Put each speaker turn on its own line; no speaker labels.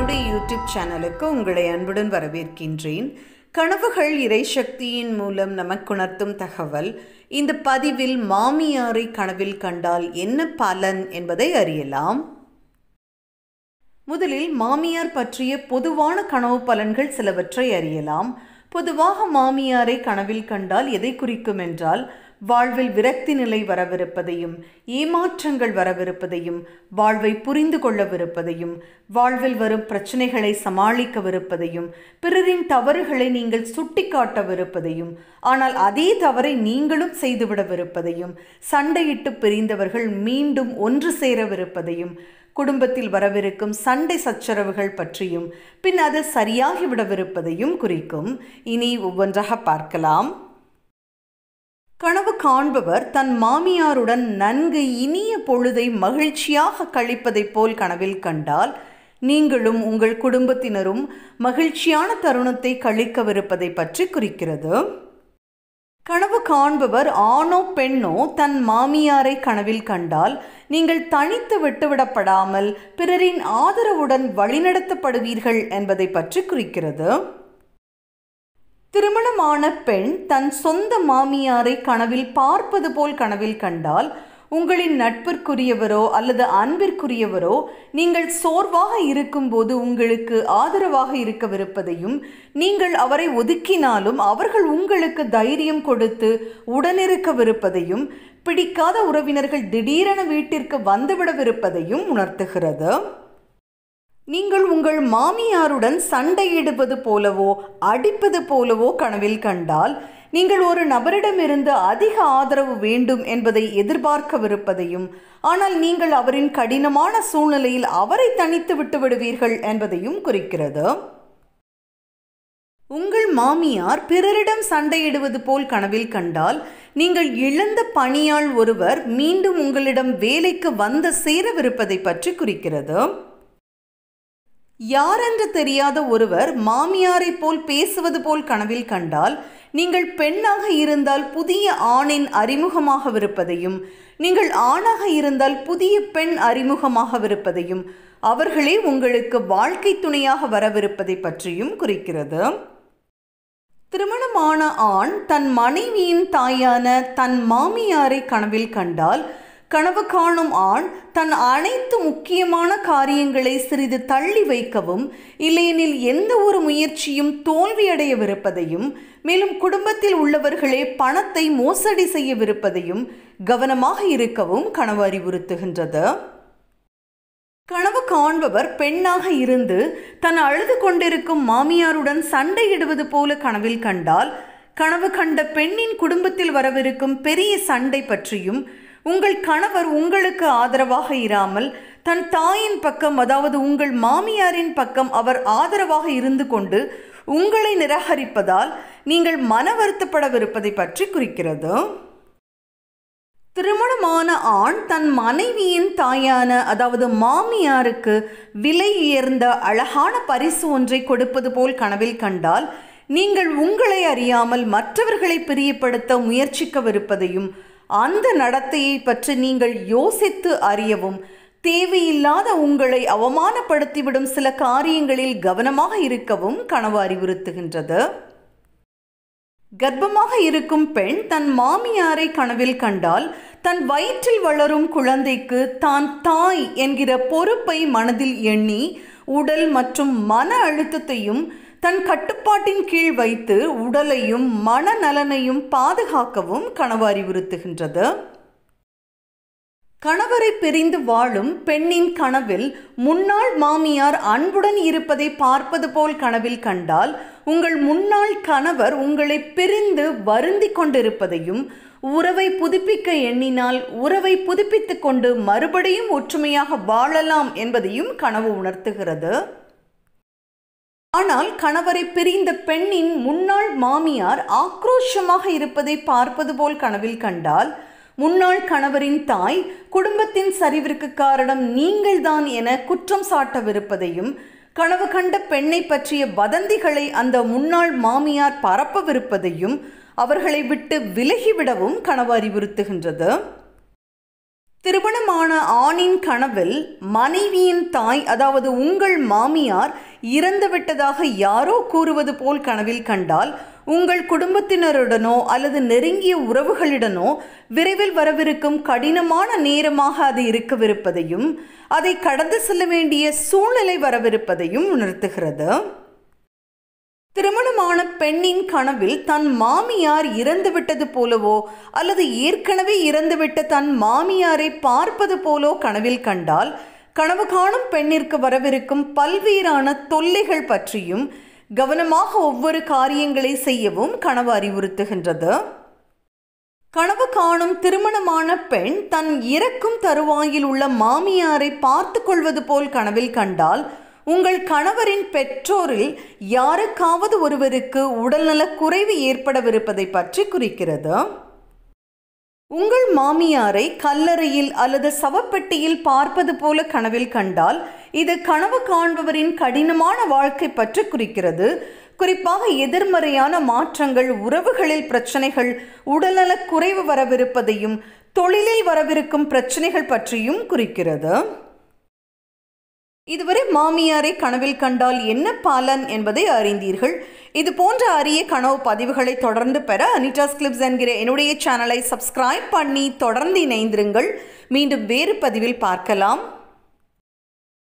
என்னுடைய யூடியூப் சேனலுக்கு உங்களை அன்புடன் வரவேற்கின்றேன் கனவுகள் இறைசக்தியின் மூலம் நமக்குணர்த்தும் தகவல் இந்த பதிவில் மாமியாரை கனவில் கண்டால் என்ன பலன் என்பதை அறியலாம் முதலில் மாமியார் பற்றிய பொதுவான கனவு பலன்கள் சிலவற்றை அறியலாம் பொதுவாக மாமியாரை கனவில் கண்டால் எதை குறிக்கும் என்றால் வாழ்வில் விரக்தி நிலை வரவிருப்பதையும் ஏமாற்றங்கள் வரவிருப்பதையும் வாழ்வை புரிந்து கொள்ளவிருப்பதையும் வாழ்வில் வரும் பிரச்சனைகளை சமாளிக்கவிருப்பதையும் பிறரின் தவறுகளை நீங்கள் சுட்டிக்காட்டவிருப்பதையும் ஆனால் அதே தவறை நீங்களும் செய்துவிடவிருப்பதையும் சண்டையிட்டு பிரிந்தவர்கள் மீண்டும் ஒன்று சேரவிருப்பதையும் குடும்பத்தில் வரவிருக்கும் சண்டை சச்சரவுகள் பற்றியும் பின் அது சரியாகிவிடவிருப்பதையும் குறிக்கும் இனி ஒவ்வொன்றாக பார்க்கலாம் கனவு காண்பவர் தன் மாமியாருடன் நன்கு இனிய பொழுதை மகிழ்ச்சியாக கழிப்பதைப் போல் கனவில் கண்டால் நீங்களும் உங்கள் குடும்பத்தினரும் மகிழ்ச்சியான தருணத்தை கழிக்கவிருப்பதை பற்றி குறிக்கிறது கனவு காண்பவர் ஆணோ பெண்ணோ தன் மாமியாரை கனவில் கண்டால் நீங்கள் தனித்து விட்டுவிடப்படாமல் பிறரின் ஆதரவுடன் வழிநடத்தப்படுவீர்கள் என்பதை பற்றி குறிக்கிறது திருமணமான பெண் தன் சொந்த மாமியாரை கனவில் பார்ப்பது போல் கனவில் கண்டால் உங்களின் நட்பிற்குரியவரோ அல்லது அன்பிற்குரியவரோ நீங்கள் சோர்வாக இருக்கும்போது உங்களுக்கு ஆதரவாக இருக்கவிருப்பதையும் நீங்கள் அவரை ஒதுக்கினாலும் அவர்கள் உங்களுக்கு தைரியம் கொடுத்து உடனிருக்கவிருப்பதையும் பிடிக்காத உறவினர்கள் திடீரென வீட்டிற்கு வந்துவிடவிருப்பதையும் உணர்த்துகிறது நீங்கள் உங்கள் மாமியாருடன் சண்டையிடுவது போலவோ அடிப்பது போலவோ கனவில் கண்டால் நீங்கள் ஒரு நபரிடமிருந்து அதிக ஆதரவு வேண்டும் என்பதை எதிர்பார்க்கவிருப்பதையும் ஆனால் நீங்கள் அவரின் கடினமான சூழ்நிலையில் அவரை தனித்து விட்டு விடுவீர்கள் என்பதையும் குறிக்கிறது உங்கள் மாமியார் பிறரிடம் சண்டையிடுவது போல் கனவில் கண்டால் நீங்கள் இழந்த பணியாள் ஒருவர் மீண்டும் உங்களிடம் வேலைக்கு வந்து சேரவிருப்பதை பற்றி குறிக்கிறது யாரென்று தெரியாத ஒருவர் மாமியாரை போல் பேசுவது போல் கனவில் கண்டால் நீங்கள் பெண்ணாக இருந்தால் புதிய ஆணின் அறிமுகமாகவிருப்பதையும் நீங்கள் ஆணாக இருந்தால் புதிய பெண் அறிமுகமாகவிருப்பதையும் அவர்களே உங்களுக்கு வாழ்க்கை துணையாக வரவிருப்பதை பற்றியும் குறிக்கிறது திருமணமான ஆண் தன் மனைவியின் தாயான தன் மாமியாரை கனவில் கண்டால் கனவு காணும் ஆண் தன் அனைத்து முக்கியமான காரியங்களை சிறிது தள்ளி வைக்கவும் இல்லையெனில் எந்த ஒரு முயற்சியும் தோல்வியடையவிருப்பதையும் மேலும் குடும்பத்தில் உள்ளவர்களே பணத்தை மோசடி செய்யவிருப்பதையும் கவனமாக இருக்கவும் கனவு அறிவுறுத்துகின்றது கனவு காண்பவர் பெண்ணாக இருந்து தன் அழுது கொண்டிருக்கும் மாமியாருடன் சண்டையிடுவது போல கனவில் கண்டால் கனவு கண்ட பெண்ணின் குடும்பத்தில் வரவிருக்கும் பெரிய சண்டை பற்றியும் உங்கள் கணவர் உங்களுக்கு ஆதரவாக இராமல் தன் தாயின் பக்கம் அதாவது உங்கள் மாமியாரின் பக்கம் அவர் ஆதரவாக இருந்து கொண்டு உங்களை நிராகரிப்பதால் நீங்கள் மன வருத்தப்படவிருப்பதை பற்றி குறிக்கிறது திருமணமான ஆண் தன் மனைவியின் தாயான அதாவது மாமியாருக்கு விலை உயர்ந்த அழகான பரிசு ஒன்றை கொடுப்பது போல் கனவில் கண்டால் நீங்கள் உங்களை அறியாமல் மற்றவர்களை பிரியப்படுத்த முயற்சிக்கவிருப்பதையும் அந்த நடத்தையை பற்றி நீங்கள் யோசித்து அறியவும் தேவையில்லாத உங்களை அவமானப்படுத்திவிடும் சில காரியங்களில் கவனமாக இருக்கவும் கனவு அறிவுறுத்துகின்றது கர்ப்பமாக இருக்கும் பெண் தன் மாமியாரை கனவில் கண்டால் தன் வயிற்றில் வளரும் குழந்தைக்கு தான் தாய் என்கிற பொறுப்பை மனதில் எண்ணி உடல் மற்றும் மன அழுத்தத்தையும் தன் கட்டுப்பாட்டின் கீழ் வைத்து உடலையும் மனநலனையும் பாதுகாக்கவும் கனவு அறிவுறுத்துகின்றது கணவரை பிரிந்து வாழும் பெண்ணின் கனவில் முன்னாள் மாமியார் அன்புடன் இருப்பதை பார்ப்பது போல் கனவில் கண்டால் உங்கள் முன்னாள் கணவர் உங்களை பிரிந்து வருந்தி கொண்டிருப்பதையும் உறவை புதுப்பிக்க எண்ணினால் உறவை புதுப்பித்து கொண்டு மறுபடியும் ஒற்றுமையாக வாழலாம் என்பதையும் கனவு உணர்த்துகிறது ஆனால் கணவரை பிரிந்த பெண்ணின் முன்னாள் மாமியார் ஆக்ரோஷமாக இருப்பதை பார்ப்பது போல் கனவில் கண்டால் முன்னாள் கணவரின் தாய் குடும்பத்தின் சரிவிற்கு காரணம் நீங்கள்தான் என குற்றம் சாட்டவிருப்பதையும் கனவு கண்ட பெண்ணை பற்றிய வதந்திகளை அந்த முன்னாள் மாமியார் பரப்பவிருப்பதையும் அவர்களை விட்டு விலகிவிடவும் கனவு அறிவுறுத்துகின்றது திருமணமான ஆணின் கனவில் மனைவியின் தாய் அதாவது உங்கள் மாமியார் இறந்துவிட்டதாக யாரோ கூறுவது போல் கனவில் கண்டால் உங்கள் குடும்பத்தினருடனோ அல்லது நெருங்கிய உறவுகளிடனோ விரைவில் வரவிருக்கும் கடினமான நேரமாக அது இருக்கவிருப்பதையும் அதை கடந்து செல்ல வேண்டிய சூழ்நிலை வரவிருப்பதையும் உணர்த்துகிறது திருமணமான பெண்ணின் கனவில் தன் மாமியார் இறந்துவிட்டது போலவோ அல்லது ஏற்கனவே இறந்துவிட்ட தன் மாமியாரை பார்ப்பது போலோ கனவில் கண்டால் கனவு காணும் பெண்ணிற்கு வரவிருக்கும் பல்வேறான தொல்லைகள் பற்றியும் கவனமாக ஒவ்வொரு காரியங்களை செய்யவும் கனவு அறிவுறுத்துகின்றது கனவு காணும் திருமணமான பெண் தன் இறக்கும் தருவாயில் உள்ள மாமியாரை பார்த்து கொள்வது போல் கனவில் கண்டால் உங்கள் கணவரின் பெற்றோரில் யாருக்காவது ஒருவருக்கு உடல்நலக் குறைவு ஏற்படவிருப்பதை பற்றி குறிக்கிறது உங்கள் மாமியாரை கல்லறையில் அல்லது சவப்பெட்டியில் பார்ப்பது போல கனவில் கண்டால் இது கனவு காண்பவரின் கடினமான வாழ்க்கை பற்றி குறிக்கிறது குறிப்பாக எதிர்மறையான மாற்றங்கள் உறவுகளில் பிரச்சனைகள் உடல்நலக் குறைவு வரவிருப்பதையும் தொழிலில் வரவிருக்கும் பிரச்சனைகள் பற்றியும் குறிக்கிறது இதுவரை மாமியாரை கனவில் கண்டால் என்ன பலன் என்பதை அறிந்தீர்கள் இது போன்ற அரிய கனவு பதிவுகளை தொடர்ந்து பெற அனிட்டாஸ் கிளிப்ஸ் என்கிற என்னுடைய சேனலை சப்ஸ்கிரைப் பண்ணி தொடர்ந்து இணைந்திருங்கள் மீண்டும் வேறு பதிவில் பார்க்கலாம்